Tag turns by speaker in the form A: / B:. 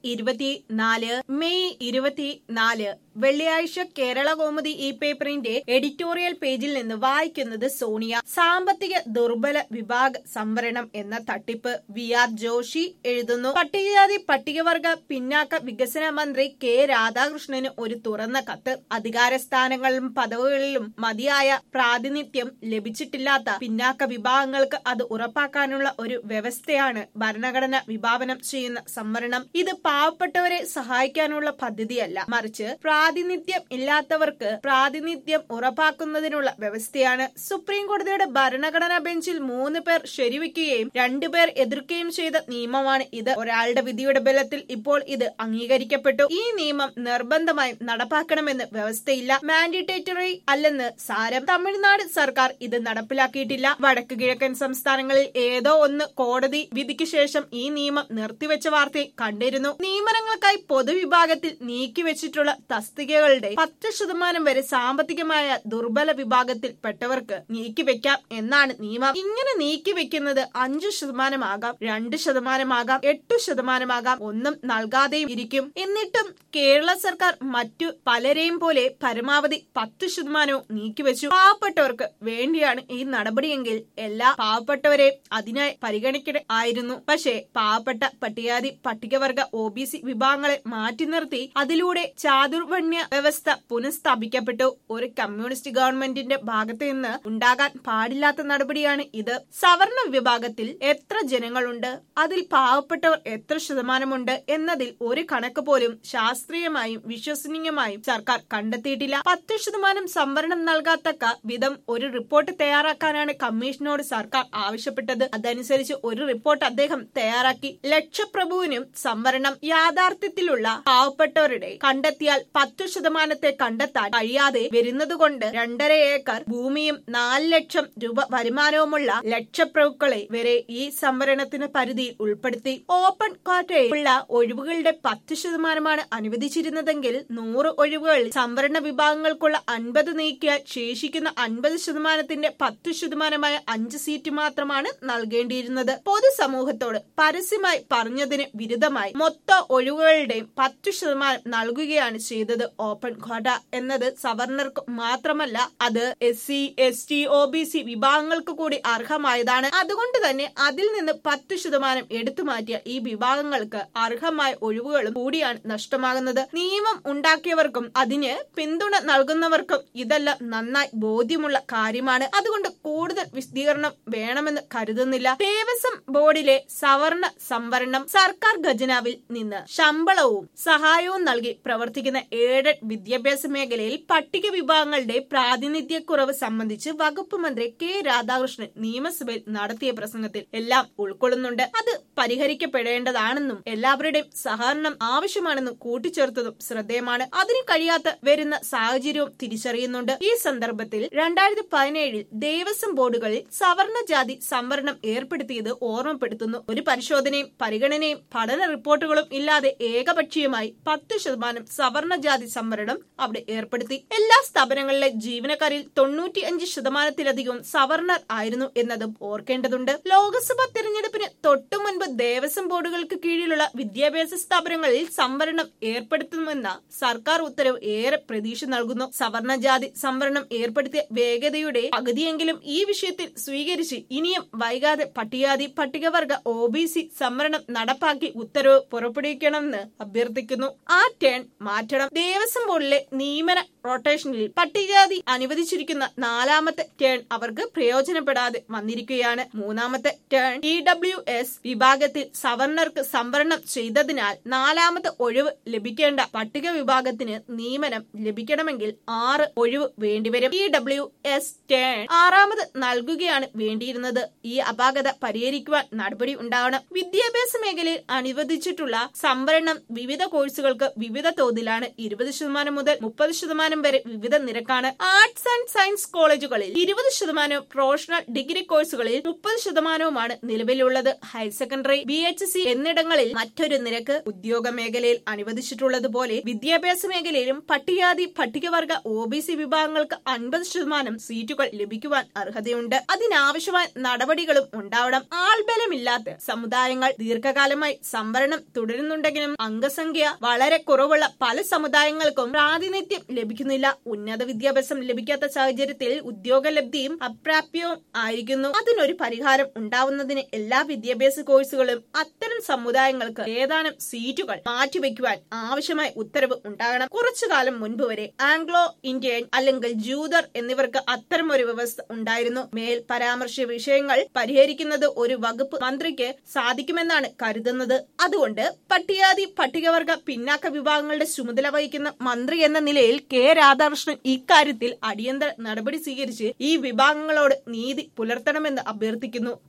A: ഇരുപത്തിനാല് മെയ് ഇരുപത്തിനാല് വെള്ളിയാഴ്ച കേരള കൗമുദി ഈ പേപ്പറിന്റെ എഡിറ്റോറിയൽ പേജിൽ നിന്ന് വായിക്കുന്നത് സോണിയ സാമ്പത്തിക ദുർബല വിഭാഗ സംവരണം എന്ന തട്ടിപ്പ് വി ആർ ജോഷി എഴുതുന്നു പട്ടികജാതി പട്ടികവർഗ പിന്നാക്ക വികസന മന്ത്രി കെ രാധാകൃഷ്ണന് ഒരു തുറന്ന കത്ത് അധികാര സ്ഥാനങ്ങളിലും പദവികളിലും മതിയായ പ്രാതിനിധ്യം ലഭിച്ചിട്ടില്ലാത്ത പിന്നാക്ക വിഭാഗങ്ങൾക്ക് അത് ഉറപ്പാക്കാനുള്ള ഒരു വ്യവസ്ഥയാണ് ഭരണഘടന വിഭാവനം ചെയ്യുന്ന സംവരണം ഇത് പാവപ്പെട്ടവരെ സഹായിക്കാനുള്ള പദ്ധതിയല്ല മറിച്ച് പ്രാതിനിധ്യം ഇല്ലാത്തവർക്ക് പ്രാതിനിധ്യം ഉറപ്പാക്കുന്നതിനുള്ള വ്യവസ്ഥയാണ് സുപ്രീം കോടതിയുടെ ഭരണഘടനാ ബെഞ്ചിൽ മൂന്ന് പേർ ശരിവെക്കുകയും രണ്ടുപേർ എതിർക്കുകയും ചെയ്ത നിയമമാണ് ഇത് ഒരാളുടെ വിധിയുടെ ബലത്തിൽ ഇപ്പോൾ ഇത് അംഗീകരിക്കപ്പെട്ടു ഈ നിയമം നിർബന്ധമായും നടപ്പാക്കണമെന്ന് വ്യവസ്ഥയില്ല മാൻഡിറ്റേറ്ററി അല്ലെന്ന് സാരം തമിഴ്നാട് സർക്കാർ ഇത് നടപ്പിലാക്കിയിട്ടില്ല വടക്ക് കിഴക്കൻ സംസ്ഥാനങ്ങളിൽ ഏതോ ഒന്ന് കോടതി വിധിക്ക് ശേഷം ഈ നിയമം നിർത്തിവെച്ച വാർത്തയെ കണ്ടിരുന്നു നിയമനങ്ങൾക്കായി പൊതുവിഭാഗത്തിൽ നീക്കിവെച്ചിട്ടുള്ള തസ്തികകളുടെ പത്ത് ശതമാനം വരെ സാമ്പത്തികമായ ദുർബല വിഭാഗത്തിൽപ്പെട്ടവർക്ക് നീക്കിവെക്കാം എന്നാണ് നിയമം ഇങ്ങനെ നീക്കിവെക്കുന്നത് അഞ്ചു ശതമാനമാകാം രണ്ട് ശതമാനമാകാം എട്ടു ശതമാനമാകാം ഒന്നും നൽകാതെയും ഇരിക്കും എന്നിട്ടും കേരള സർക്കാർ മറ്റു പലരെയും പോലെ പരമാവധി പത്ത് ശതമാനവും നീക്കിവെച്ചു പാവപ്പെട്ടവർക്ക് വേണ്ടിയാണ് ഈ നടപടിയെങ്കിൽ എല്ലാ പാവപ്പെട്ടവരെയും അതിനായി പരിഗണിക്കണ ആയിരുന്നു പക്ഷേ പാവപ്പെട്ട പട്ടികാതി പട്ടികവർഗ ഒ ബി സി വിഭാഗങ്ങളെ മാറ്റി നിർത്തി അതിലൂടെ ചാതുർവണ്യ വ്യവസ്ഥ പുനഃസ്ഥാപിക്കപ്പെട്ടു ഒരു കമ്മ്യൂണിസ്റ്റ് ഗവൺമെന്റിന്റെ ഭാഗത്ത് നിന്ന് ഉണ്ടാകാൻ പാടില്ലാത്ത നടപടിയാണ് ഇത് സവർണ വിഭാഗത്തിൽ എത്ര ജനങ്ങളുണ്ട് അതിൽ പാവപ്പെട്ടവർ എത്ര ശതമാനമുണ്ട് എന്നതിൽ ഒരു കണക്ക് പോലും ശാസ്ത്രീയമായും വിശ്വസനീയമായും സർക്കാർ കണ്ടെത്തിയിട്ടില്ല പത്ത് ശതമാനം സംവരണം നൽകാത്തക്ക വിധം ഒരു റിപ്പോർട്ട് തയ്യാറാക്കാനാണ് കമ്മീഷനോട് സർക്കാർ ആവശ്യപ്പെട്ടത് അതനുസരിച്ച് ഒരു റിപ്പോർട്ട് അദ്ദേഹം തയ്യാറാക്കി ലക്ഷപ്രഭുവിനും സംവരണം യാഥാർത്ഥ്യത്തിലുള്ള പാവപ്പെട്ടവരുടെ കണ്ടെത്തിയാൽ പത്തു ശതമാനത്തെ കണ്ടെത്താൻ കഴിയാതെ വരുന്നതുകൊണ്ട് രണ്ടര ഏക്കർ ഭൂമിയും നാല് ലക്ഷം രൂപ വരുമാനവുമുള്ള ലക്ഷപ്രഭുക്കളെ വരെ ഈ സംവരണത്തിന് പരിധിയിൽ ഉൾപ്പെടുത്തി ഓപ്പൺ ക്വാട്ടയിൽ ഒഴിവുകളുടെ പത്ത് ശതമാനമാണ് അനുവദിച്ചിരുന്നതെങ്കിൽ നൂറ് ഒഴിവുകളിൽ സംവരണ വിഭാഗങ്ങൾക്കുള്ള അൻപത് നീക്കിയാൽ ശേഷിക്കുന്ന അൻപത് ശതമാനത്തിന്റെ പത്ത് ശതമാനമായ അഞ്ച് സീറ്റ് മാത്രമാണ് നൽകേണ്ടിയിരുന്നത് പൊതുസമൂഹത്തോട് പരസ്യമായി പറഞ്ഞതിന് വിരുദ്ധമായി മൊത്ത ഒഴിവുകളുടെയും പത്തു ശതമാനം നൽകുകയാണ് ചെയ്തത് ഓപ്പൺ ക്വാട്ട എന്നത് സവർണർക്ക് മാത്രമല്ല അത് S C S T O B C വിഭാഗങ്ങൾക്ക് കൂടി അർഹമായതാണ് അതുകൊണ്ട് തന്നെ അതിൽ നിന്ന് പത്ത് ശതമാനം എടുത്തു മാറ്റിയ ഈ വിഭാഗങ്ങൾക്ക് അർഹമായ ഒഴിവുകളും കൂടിയാണ് നഷ്ടമാകുന്നത് നിയമം ഉണ്ടാക്കിയവർക്കും അതിന് പിന്തുണ നൽകുന്നവർക്കും ഇതെല്ലാം നന്നായി ബോധ്യമുള്ള കാര്യമാണ് അതുകൊണ്ട് കൂടുതൽ വിശദീകരണം വേണമെന്ന് കരുതുന്നില്ല ദേവസ്വം ബോർഡിലെ സവർണ സംവരണം സർക്കാർ ഖജനാവിൽ നിന്ന് ശമ്പളവും സഹായവും നൽകി പ്രവർത്തിക്കുന്ന എയ്ഡഡ് വിദ്യാഭ്യാസ മേഖലയിൽ പട്ടിക വിഭാഗങ്ങളുടെ പ്രാതിനിധ്യക്കുറവ് സംബന്ധിച്ച് വകുപ്പ് മന്ത്രി കെ രാധാകൃഷ്ണൻ നിയമസഭയിൽ നടത്തിയ പ്രസംഗത്തിൽ എല്ലാം ഉൾക്കൊള്ളുന്നുണ്ട് അത് പരിഹരിക്കപ്പെടേണ്ടതാണെന്നും എല്ലാവരുടെയും സഹകരണം ആവശ്യമാണെന്നും കൂട്ടിച്ചേർത്തതും ശ്രദ്ധേയമാണ് അതിന് കഴിയാത്ത വരുന്ന സാഹചര്യവും തിരിച്ചറിയുന്നുണ്ട് ഈ സന്ദർഭത്തിൽ രണ്ടായിരത്തി പതിനേഴിൽ ദേവസ്വം ബോർഡുകളിൽ സവർണ ജാതി സംവരണം ഏർപ്പെടുത്തിയത് ഓർമ്മപ്പെടുത്തുന്നു ഒരു പരിശോധനയും പരിഗണനയും പഠന റിപ്പോർട്ടുകളും ഇല്ലാതെ ഏകപക്ഷീയമായി പത്ത് ശതമാനം സവർണ ജാതി സംവരണം അവിടെ ഏർപ്പെടുത്തി എല്ലാ സ്ഥാപനങ്ങളിലെ ജീവനക്കാരിൽ തൊണ്ണൂറ്റി അഞ്ച് ശതമാനത്തിലധികം സവർണർ ആയിരുന്നു എന്നതും ഓർക്കേണ്ടതുണ്ട് ലോക്സഭാ തെരഞ്ഞെടുപ്പിന് തൊട്ടു മുൻപ് ദേവസ്വം ബോർഡുകൾക്ക് കീഴിലുള്ള വിദ്യാഭ്യാസ സ്ഥാപനങ്ങളിൽ സംവരണം ഏർപ്പെടുത്തുമെന്ന സർക്കാർ ഉത്തരവ് ഏറെ പ്രതീക്ഷ നൽകുന്നു സവർണ ജാതി സംവരണം ഏർപ്പെടുത്തിയ വേഗതയുടെ പകുതിയെങ്കിലും ഈ വിഷയത്തിൽ സ്വീകരിച്ച് ഇനിയും വൈകാതെ പട്ടികാതി പട്ടികവർഗ ഒ ബി സി സംവരണം നടപ്പാക്കി ഉത്തരവ് പുറപ്പെടുവിക്കണമെന്ന് അഭ്യർത്ഥിക്കുന്നു ആ ടേൺ മാറ്റണം ദേവസ്വം ബോർഡിലെ നിയമന റൊട്ടേഷനിൽ പട്ടികജാതി അനുവദിച്ചിരിക്കുന്ന നാലാമത്തെ ടേൺ അവർക്ക് പ്രയോജനപ്പെടാതെ വന്നിരിക്കുകയാണ് മൂന്നാമത്തെ ടേൺ ഇ ഡബ്ല്യു എസ് വിഭാഗത്തിൽ സവർണർക്ക് സംവരണം ചെയ്തതിനാൽ നാലാമത്തെ ഒഴിവ് ലഭിക്കേണ്ട പട്ടിക വിഭാഗത്തിന് നിയമനം ലഭിക്കണമെങ്കിൽ ആറ് ഒഴിവ് വേണ്ടിവരും ഇ ഡബ്ല്യു എസ് ടേൺ ആറാമത് നൽകുകയാണ് വേണ്ടിയിരുന്നത് ഈ അപാകത പരിഹരിക്കുവാൻ നടപടി ഉണ്ടാവണം വിദ്യാഭ്യാസ മേഖലയിൽ അനുവദിച്ചിട്ടുള്ള സംവരണം വിവിധ കോഴ്സുകൾക്ക് വിവിധ തോതിലാണ് ഇരുപത് ശതമാനം മുതൽ മുപ്പത് ശതമാനം വരെ വിവിധ നിരക്കാണ് ആർട്സ് ആൻഡ് സയൻസ് കോളേജുകളിൽ ഇരുപത് ശതമാനവും പ്രൊഫഷണൽ ഡിഗ്രി കോഴ്സുകളിൽ മുപ്പത് ശതമാനവുമാണ് നിലവിലുള്ളത് higher secondary B H C എന്നിടങ്ങളിൽ മറ്റൊരു നിരക്ക് ഉദ്യോഗ മേഖലയിൽ അനുവദിച്ചിട്ടുള്ളതുപോലെ വിദ്യാഭ്യാസ മേഖലയിലും പട്ടികജാതി പട്ടികവർഗ ഒ ബി സി വിഭാഗങ്ങൾക്ക് അൻപത് ശതമാനം സീറ്റുകൾ ലഭിക്കുവാൻ അർഹതയുണ്ട് അതിനാവശ്യമായ നടപടികളും ഉണ്ടാവണം ആൾബലമില്ലാത്ത സമുദായങ്ങൾ ദീർഘകാലമായി സംവരണം തുടരുന്നുണ്ടെങ്കിലും അംഗസംഖ്യ വളരെ കുറവുള്ള പല സമുദായങ്ങൾക്കും പ്രാതിനിധ്യം ലഭിക്കുന്നില്ല ഉന്നത വിദ്യാഭ്യാസം ലഭിക്കാത്ത സാഹചര്യത്തിൽ ഉദ്യോഗലബ്ധിയും അപ്രാപ്യവും ആയിരിക്കുന്നു അതിനൊരു പരിഹാരം ഉണ്ടാവുന്നതിന് എല്ലാ വിദ്യാഭ്യാസ കോഴ്സുകളും അത്തരം സമുദായങ്ങൾക്ക് ഏതാനും സീറ്റുകൾ മാറ്റിവെക്കുവാൻ ആവശ്യമായ ഉത്തരവ് ഉണ്ടാകണം കുറച്ചു കാലം മുൻപ് വരെ ആംഗ്ലോ ഇന്ത്യൻ അല്ലെങ്കിൽ ജൂതർ എന്നിവർക്ക് അത്തരം ഒരു വ്യവസ്ഥ ഉണ്ടായിരുന്നു മേൽ പരാമർശ വിഷയങ്ങൾ പരിഹരിക്കുന്നത് ഒരു വകുപ്പ് മന്ത്രിക്ക് സാധിക്കുമെന്നാണ് കരുതുന്നത് അതുകൊണ്ട് പട്ടികാതി പട്ടികവർഗ പിന്നാക്ക വിഭാഗങ്ങളുടെ ചുമതല വഹിക്കുന്ന മന്ത്രി എന്ന നിലയിൽ കെ രാധാകൃഷ്ണൻ ഇക്കാര്യത്തിൽ അടിയന്തര നടപടി സ്വീകരിച്ച് ഈ വിഭാഗങ്ങളോട് നീതി പുലർത്തണമെന്ന് അഭ്യർത്ഥിക്കുന്നു